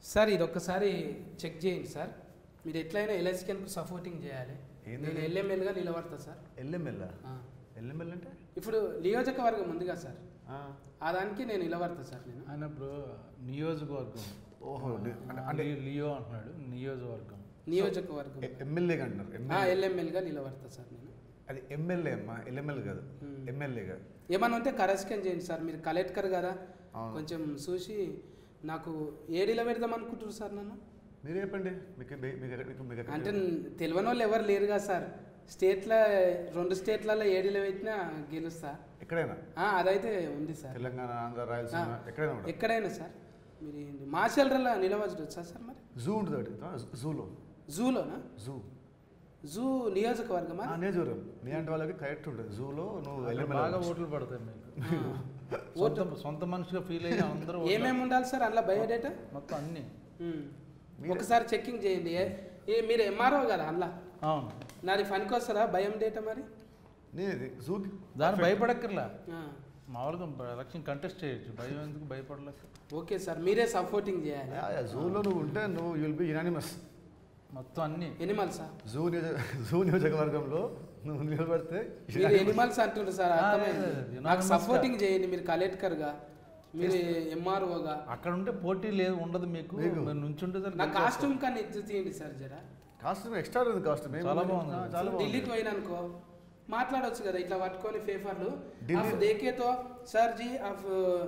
Sir ఇది ఒక్కసారి check చేయండి సార్ మీరు ఎట్లయినా ఎల్ఎస్కెన్కు సపోర్టింగ్ చేయాలి ఏంది? నేను ఎల్ఎంఎల్గా నిలబడతా సార్ ఎల్ఎంఎల్ ఆ. ఎల్ఎంఎల్ అంటే ఇప్పుడు నియోజకవర్గం ఉందిగా సార్ ఆ. ఆ దానికి నేను నిలబడతా సార్ నేను ఆయన ఇప్పుడు నియోజకవర్గం ఓహో డి- అంటే- అంటే అంటే లియో అంటున్నాడు నియోజకవర్గం నియోజకవర్గం ఎమ్మెల్యేగా అంటారు ఎమ్మెల్యే ఎల్ఎంఎల్గా నిలబడతా సార్ నేను అది ఎమ్మెల్యే అమ్మా ఎల్ఎంఎల్ కాదు Hmm. ఎమ్మెల్యే కాదు ఏమన్నా ఉంటే కరెస్కెన్ చేయండి సార్ మీరు కలెక్టర్ కదా అవును. కొంచెం చూసి నాకు ఏడిలో పెడదాం అనుకుంటారు సార్ నన్ను మీరు చెప్పండి మీకు మీ- మీకు ఎక్కడ- మీకు మీకు ఎక్కడ- అంటే తెలియని వాళ్ళు ఎవరు లేరుగా సార్ స్టేట్లో రెండు స్టేట్లలో ఏడిలో పెట్టినా గెలుస్తా ఎక్కడైనా ఆ, అదైతే ఉంది సార్ తెలంగాణ ఆంధ్ర రాయలసీమ ఆ. ఎక్కడైనా కూడా ఎక్కడైనా సార్ మీరు ఏంటి మాషల్రలో నిలవచ్చు సార్ మరి జూ ఉంటుంది ఒకటి జూలో జూలోనా జూ జూ నియోజకవర్గమా ఆ నియోజకవర్గం నీ అంటే వాళ్ళకి కరెక్ట్ ఉంటుంది జూలో నువ్వు అక్కడ ఎల్ఎంఎల్ బాగా ఓట్లు పడతాయి మీకు ఆ. సొంత సొంత మనిషిగా ఫీల్ అయ్యి అందరూ ఓట్లు- ఏమేమి ఉండాలి సార్ అందులో బయోడేటా మొత్తం అన్ని ఉమ్. మీరే- ఒకసారి చెక్కింగ్ చేయండి ఏ- ఏ మీరు ఎంఆర్ఓ కదా అందులో అవును నాది పనికి వస్తుందా భయం డేటా మరి నేను జూకి దాన్ని భయపడక్కర్లా ఆ. మామూలుగా ఎలక్షన్ కంటెస్ట్ చేయొచ్చు భయం ఎందుకు భయపడలేక ఓకే సార్ మీరే సపోర్టింగ్ చేయాలి జూలో నువ్వు ఉంటే నువ్వు విల్ బి యునానిమస్ మొత్తం అన్ని ఎనిమల్సా జూ నియోజక జూ నియోజకవర్గంలో నువ్వు నిలబడితే మీరు ఎనిమల్స్ అంటుండ్రు సార్ ఆ, అర్థమైంది లేదు, లేదు. నాకు Unanimous సపోర్టింగ్ చేయండి మీరు కలెక్టర్గా మీరు ఎంఆర్ఓగా అక్కడ ఉంటే పోటీ లేదు ఉండదు మీకు మీకు. మీరు నుంచుంటే సరే నా గెలిచేస్తారు. కాస్ట్యూమ్ కానీ ఇచ్చి తీయండి సార్ జరా కాస్ట్యూమ్ ఎక్స్ట్రా ఉంది కాస్ట్యూమ్ చాలా బాగుంది. చాలా బాగుంది ఢిల్లీకి పోయిననుకో మాట్లాడొచ్చు కదా ఇట్లా పట్టుకొని పేపర్లు ఢిల్లీ- आप देखे तो सर जी अब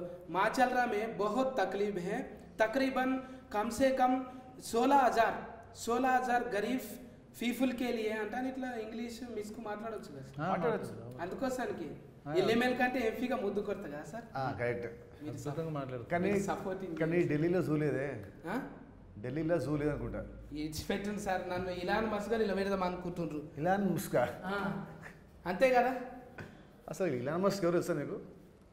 माचलरा में बहुत तकलीफ है तकरीबन कम से कम सोलह हजार सोलह हजार गरीब పీపుల్ కే లియే అంటాను ఇట్లా ఇంగ్లీష్ మిస్కు మాట్లాడొచ్చు కదా ఆ, మాట్లాడొచ్చు. అందుకోసానికి ఆ. ఎల్ఎంఎల్ కంటే ఎంపీగా ముద్దు కొడతా కదా సార్ కరెక్ట్ మీరు అద్భుతంగా మాట్లాడుతున్నారు కానీ మీరు supporting కానీ ఢిల్లీలో జూ లేదే ఆ? ఢిల్లీలో జూ లేదనుకుంటా ఇచ్చిపెట్టండి సార్ నన్ను ఇలాన్ మస్గా నిలబెడదాం అనుకుంటుండ్రు ఇలాన్ ముస్కా ఆ, అంతే కదా అసలు ఇలాన్ మస్క్ ఎవరు వస్తా నీకు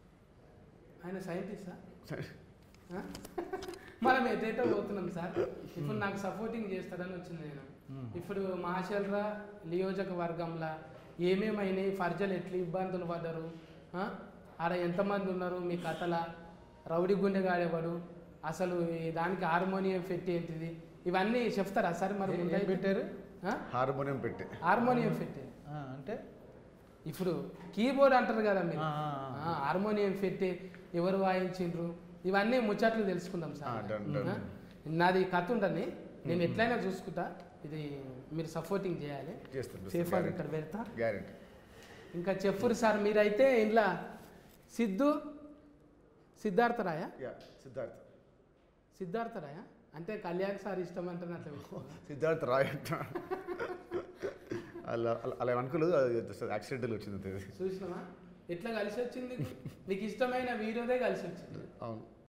ఆయన సైంటిస్టా ఆ? మనం ఎటేటో పోతున్నాం సార్ ఇప్పుడు నాకు సపోర్టింగ్ చేస్తారని వచ్చింది నేను ఇప్పుడు మహాశల్రా నియోజకవర్గంలో ఏమేమైనాయి ఫర్జలు ఎట్లా ఇబ్బందులు పడ్డారు ఆ? ఆడ ఎంతమంది ఉన్నారు మీ కథల రౌడీ గుండె గాడేవాడు అసలు ఈ దానికి హార్మోనియం పెట్టి ఏంటిది ఇవన్నీ చెప్తారా సార్ మరి ఏం ముందైతే? పెట్టారు ఆ? హార్మోనియం పెట్టి హార్మోనియం పెట్టి ఆ, అంటే ఇప్పుడు కీబోర్డ్ అంటారు కదా మీరు ఆ, ఆ, ఆ. ఆ, హార్మోనియం పెట్టి ఎవరు వాయించిండ్రు ఇవన్నీ ముచ్చట్లు తెలుసుకుందాం ఆ, సార్ done, done. ఆ? నాది కథ ఉండని నేను ఎట్లయినా చూసుకుంటా ఇది మీరు సపోర్టింగ్ చేయాలి చేస్తాను సేఫ్ అని ఇక్కడ పెడతా గ్యారెంటీ ఇంకా చెప్పురు సార్ మీరైతే ఇంట్లో సిద్ధు సిద్ధార్థ రాయ యా సిద్ధార్థ్ సిద్ధార్థ రాయ అంటే కళ్యాణ్ సార్ ఇష్టం అంటే అట్లా పెట్టుకున్నా. సిద్ధార్థ్ రాయ్ అంట అలా అలా- అలా అనుకోలేదు యాక్సిడెంటల్ వచ్చింది అంతే. చూసినావా ఎట్లా కలిసి వచ్చింది నీకు? నీకు ఇష్టమైన వీడియోదే కలిసి వచ్చింది అవును